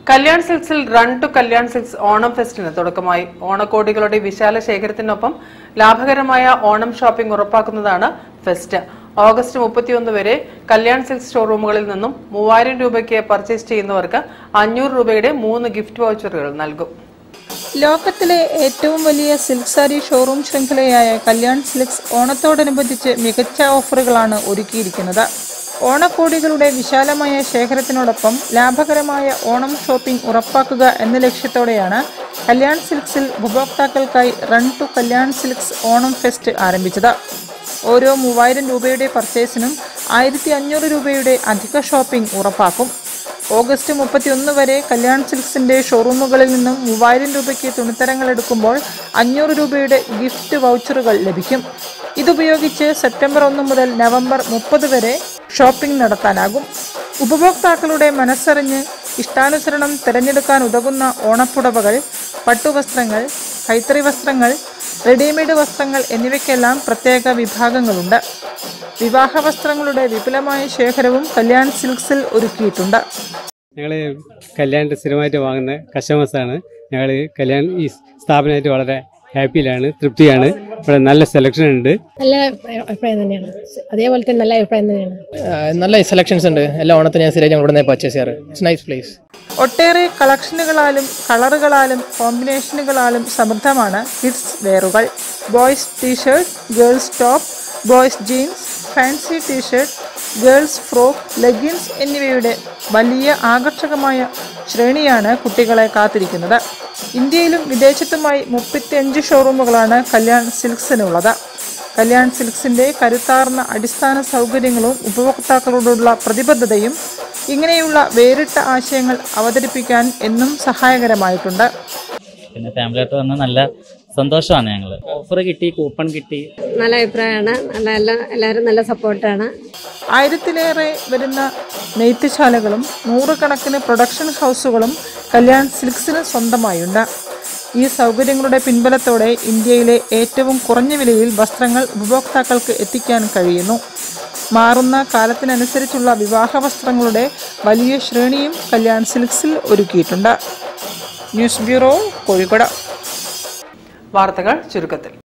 കല്യാൺ സിൽക്സിൽ run to Kalyan silks Onam ഫെസ്റ്റിന് തുടക്കമായി ഓണക്കോടികളുടെ വിശാല ശേഖരത്തിനൊപ്പം ലാഭകരമായ ഓണം ഷോപ്പിംഗ് ഉറപ്പാക്കുന്നതാണ് ഫെസ്റ്റ് ഓഗസ്റ്റ് മുപ്പത്തിയൊന്ന് വരെ കല്യാൺ സിൽക്സ് ഷോറൂമുകളിൽ നിന്നും മൂവായിരം രൂപയ്ക്ക് പർച്ചേസ് ചെയ്യുന്നവർക്ക് അഞ്ഞൂറ് രൂപയുടെ മൂന്ന് ഗിഫ്റ്റ് വൗച്ചറുകൾ നൽകും ലോകത്തിലെ ഏറ്റവും വലിയ സിൽക്ക് സാരി ഷോറൂം ശൃംഖലയായ കല്യാൺ സിൽക്സ് ഓണത്തോടനുബന്ധിച്ച് മികച്ച ഓഫറുകളാണ് ഒരുക്കിയിരിക്കുന്നത് ഓണക്കോടികളുടെ വിശാലമായ ശേഖരത്തിനോടൊപ്പം ലാഭകരമായ ഓണം ഷോപ്പിംഗ് ഉറപ്പാക്കുക എന്ന ലക്ഷ്യത്തോടെയാണ് കല്യാൺ സിൽക്സിൽ ഉപഭോക്താക്കൾക്കായി run to Kalyan silks Onam fest ആരംഭിച്ചത് ഓരോ മൂവായിരം രൂപയുടെ പർച്ചേസിനും ആയിരത്തി അഞ്ഞൂറ് രൂപയുടെ അധിക ഷോപ്പിംഗ് ഉറപ്പാക്കും ഓഗസ്റ്റ് മുപ്പത്തിയൊന്ന് വരെ കല്യാൺ സിൽക്സിന്റെ ഷോറൂമുകളിൽ നിന്നും മൂവായിരം രൂപയ്ക്ക് തുണിത്തരങ്ങൾ എടുക്കുമ്പോൾ അഞ്ഞൂറ് രൂപയുടെ ഗിഫ്റ്റ് വൗച്ചറുകൾ ലഭിക്കും ഇതുപയോഗിച്ച് സെപ്റ്റംബർ ഒന്ന് മുതൽ നവംബർ മുപ്പത് വരെ ഷോപ്പിംഗ് നടത്താനാകും ഉപഭോക്താക്കളുടെ മനസ്സറിഞ്ഞ് ഇഷ്ടാനുസരണം തിരഞ്ഞെടുക്കാൻ ഉതകുന്ന ഓണപ്പുടവകൾ പട്ടുവസ്ത്രങ്ങൾ കൈത്തറി വസ്ത്രങ്ങൾ റെഡിമെയ്ഡ് വസ്ത്രങ്ങൾ എന്നിവയ്ക്കെല്ലാം പ്രത്യേക വിഭാഗങ്ങളുണ്ട് വിവാഹ വസ്ത്രങ്ങളുടെ വിപുലമായ ശേഖരവും കല്യാൺ സിൽക്സിൽ ഒരുക്കിയിട്ടുണ്ട് ഞങ്ങൾ കല്യാൺ സ്ഥിരമായിട്ട് വാങ്ങുന്ന കസ്റ്റമേഴ്സാണ് ഞങ്ങൾ കല്യാൺ ഈ സ്ഥാപനമായിട്ട് വളരെ ഹാപ്പിയിലാണ് തൃപ്തിയാണ് ഇവിടെ നല്ല സെലക്ഷൻ ഉണ്ട് നല്ല അഭിപ്രായം തന്നെയാണ് അതേപോലെ തന്നെ നല്ല അഭിപ്രായം തന്നെയാണ് ആ, നല്ല സെലക്ഷൻസ് ഉണ്ട് എല്ലാ ഓണത്തിന് ഞാൻ സ്ഥിരമായിട്ട് ഇവിടെ നിന്ന് പർച്ചേസ് ചെയ്യാറ് ഇറ്റ്സ് നൈസ് പ്ലേസ് ഒട്ടേറെ കളക്ഷനുകളാലും കളറുകളാലും കോമ്പിനേഷനുകളാലും സമൃദ്ധമാണ് കിഡ്സ് വെയറുകൾ boys T shirt girls top boys jeans fancy T shirt girls frock leggings എന്നിവയുടെ വലിയ ആകർഷകമായ ശ്രേണിയാണ് കുട്ടികളെ കാത്തിരിക്കുന്നത് ഇന്ത്യയിലും വിദേശത്തുമായി മുപ്പത്തിയഞ്ച് ഷോറൂമുകളാണ് കല്യാൺ സിൽക്സിനുള്ളത് കല്യാൺ സിൽക്സിന്റെ കരുത്താർന്ന അടിസ്ഥാന സൗകര്യങ്ങളും ഉപഭോക്താക്കളോടുള്ള പ്രതിബദ്ധതയും ഇങ്ങനെയുള്ള വേറിട്ട ആശയങ്ങൾ അവതരിപ്പിക്കാൻ എന്നും സഹായകരമായിട്ടുണ്ട് പിന്നെ ഫാമിലിയായിട്ട് വന്ന നല്ല സന്തോഷമാണ് ഞങ്ങൾ ഓഫർ കിട്ടി കൂപ്പൺ കിട്ടി നല്ല അഭിപ്രായമാണ് നല്ല എല്ലാ എല്ലാവരും നല്ല സപ്പോർട്ടാണ് ആയിരത്തിലേറെ വരുന്ന നെയ്ത്തുശാലകളും നൂറുകണക്കിന് പ്രൊഡക്ഷൻ ഹൗസുകളും കല്യാൺ സിൽക്സിന് സ്വന്തമായുണ്ട് ഈ സൗകര്യങ്ങളുടെ പിൻബലത്തോടെ ഇന്ത്യയിലെ ഏറ്റവും കുറഞ്ഞ വിലയിൽ വസ്ത്രങ്ങൾ ഉപഭോക്താക്കൾക്ക് എത്തിക്കാൻ കഴിയുന്നു മാറുന്ന കാലത്തിനനുസരിച്ചുള്ള വിവാഹ വസ്ത്രങ്ങളുടെ വലിയ ശ്രേണിയും കല്യാൺ സിൽക്സിൽ ഒരുക്കിയിട്ടുണ്ട് ന്യൂസ് ബ്യൂറോ കോഴിക്കോട് വാർത്തകൾ ചുരുക്കത്തിൽ